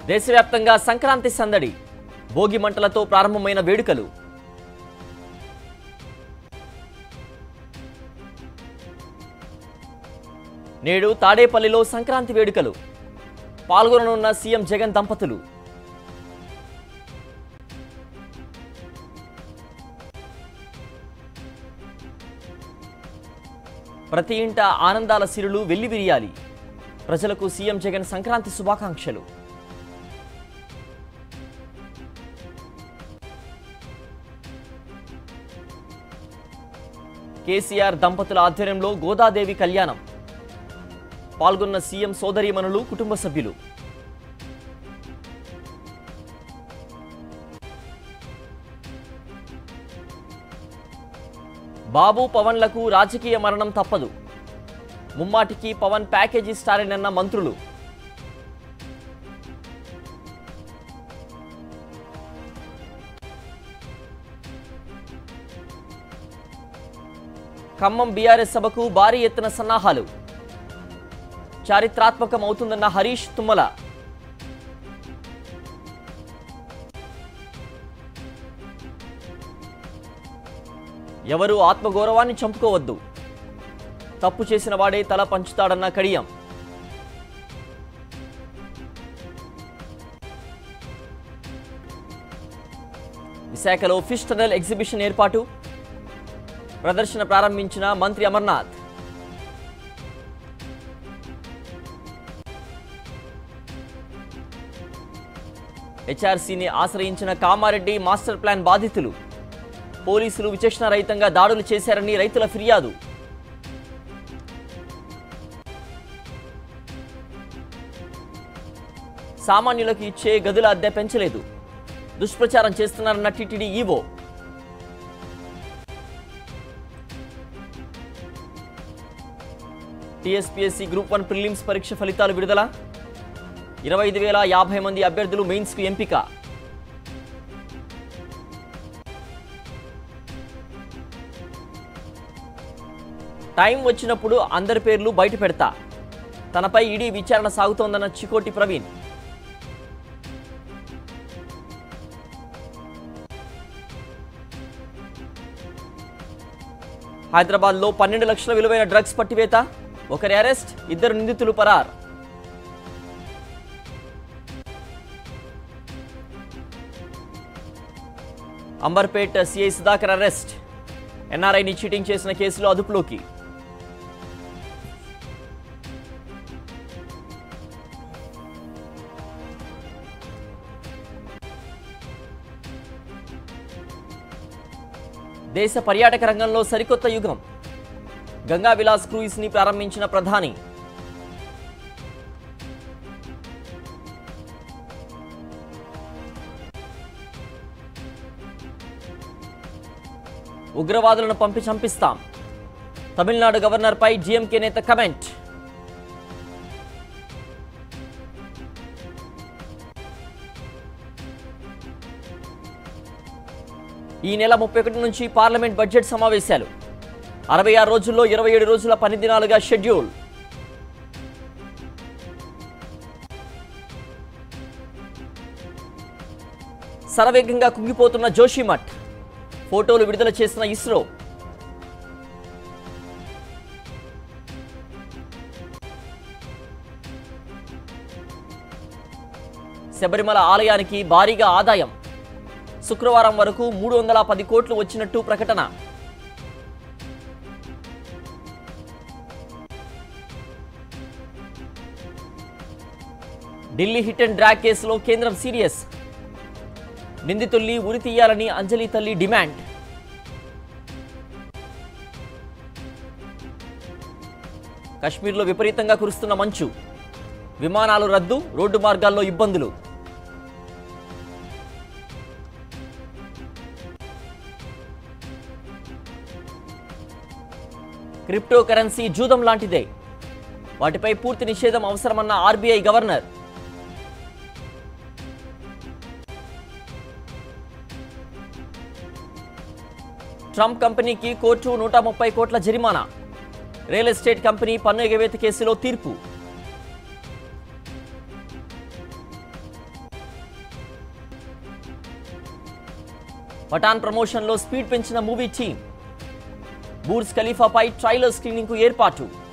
దేశవ్యాప్తంగా సంక్రాంతి సందడి భోగి మంటలతో ప్రారంభమైన వేడుకలు నేడు తాడేపల్లిలో సంక్రాంతి వేడుకలు పాల్గొననున్న సీఎం జగన్ దంపతులు ప్రతి ఇంట ఆనందాల సిరులు వెల్లివిరియాలి ప్రజలకు సీఎం జగన్ సంక్రాంతి శుభాకాంక్షలు కేసీఆర్ దంపతుల ఆధ్వర్యంలో గోదాదేవి కళ్యాణం పాల్గొన్న సీఎం సోదరీమణులు కుటుంబ సభ్యులు బాబు పవన్లకు రాజకీయ మరణం తప్పదు ముమ్మాటికి పవన్ ప్యాకేజీ స్టారేనన్న మంత్రులు ఖమ్మం బీఆర్ఎస్ సభకు భారీ ఎత్తున సన్నాహాలు చారిత్రాత్మకం అవుతుందన్న హరీష్ తుమ్మల ఎవరు ఆత్మగౌరవాన్ని చంపుకోవద్దు తప్పు చేసిన వాడే తల పంచుతాడన్న కడియం విశాఖలో ఫిష్ టనల్ ఎగ్జిబిషన్ ఏర్పాటు ప్రదర్శన ప్రారంభించిన మంత్రి అమర్నాథ్ హెచ్ఆర్సీని ఆశ్రయించిన కామారెడ్డి మాస్టర్ ప్లాన్ బాధితులు పోలీసులు విచక్షణ రహితంగా దాడులు చేశారని రైతుల ఫిర్యాదు సామాన్యులకు ఇచ్చే గదుల అద్దె పెంచలేదు దుష్ప్రచారం చేస్తున్నారన్న TTD EO TSPSC group one prelims పరీక్ష ఫలితాలు విడుదల ఇరవై ఐదు వేల యాభై మంది అభ్యర్థులు మెయిన్స్కు ఎంపిక టైం వచ్చినప్పుడు అందరి పేర్లు బయట పెడతా తనపై ఈడీ విచారణ సాగుతోందన్న చికోటి ప్రవీణ్ హైదరాబాద్లో పన్నెండు లక్షల విలువైన డ్రగ్స్ పట్టివేత ఒకరి అరెస్ట్ ఇద్దరు నిందితులు పరార్ అంబర్పేట్ సిఐ సుధాకర్ అరెస్ట్ ఎన్ఆర్ఐని చీటింగ్ చేసిన కేసులో అదుపులోకి దేశ పర్యాటక రంగంలో సరికొత్త యుగం గంగా విలాస్ క్రూయిస్ ని ప్రారంభించిన ప్రధాని ఉగ్రవాదులను పంపి చంపిస్తాం తమిళనాడు గవర్నర్పై జీఎంకే నేత కమెంట్ ఈ నెల ముప్పై ఒకటి నుంచి పార్లమెంట్ బడ్జెట్ సమావేశాలు అరవై ఆరు రోజుల్లో ఇరవై ఏడు రోజుల పని దినాలుగా షెడ్యూల్ శరవేగంగా కుంగిపోతున్న జోషిమఠ్ ఫోటోలు విడుదల చేసిన ఇస్రో శబరిమల ఆలయానికి భారీగా ఆదాయం శుక్రవారం వరకు మూడు వందల పది కోట్లు వచ్చినట్టు ప్రకటన ఢిల్లీ హిట్ అండ్ డ్రాగ్ కేసులో కేంద్రం సీరియస్ నిందితుల్ని ఉరి తీయాలని అంజలి తల్లి డిమాండ్ కశ్మీర్లో విపరీతంగా కురుస్తున్న మంచు విమానాలు రద్దు రోడ్డు మార్గాల్లో ఇబ్బందులు క్రిప్టో కరెన్సీ జూదం లాంటిదే వాటిపై పూర్తి నిషేధం అవసరమన్న ఆర్బీఐ గవర్నర్ ట్రంప్ కంపెనీకి కోర్టు నూట ముప్పై కోట్ల జరిమానా రియల్ ఎస్టేట్ కంపెనీ పన్ను ఎగవేత కేసులో తీర్పు పఠాన్ ప్రమోషన్లో స్పీడ్ పెంచిన మూవీ టీం బూర్జ్ ఖలీఫాపై ట్రైలర్ స్క్రీనింగ్కు ఏర్పాటు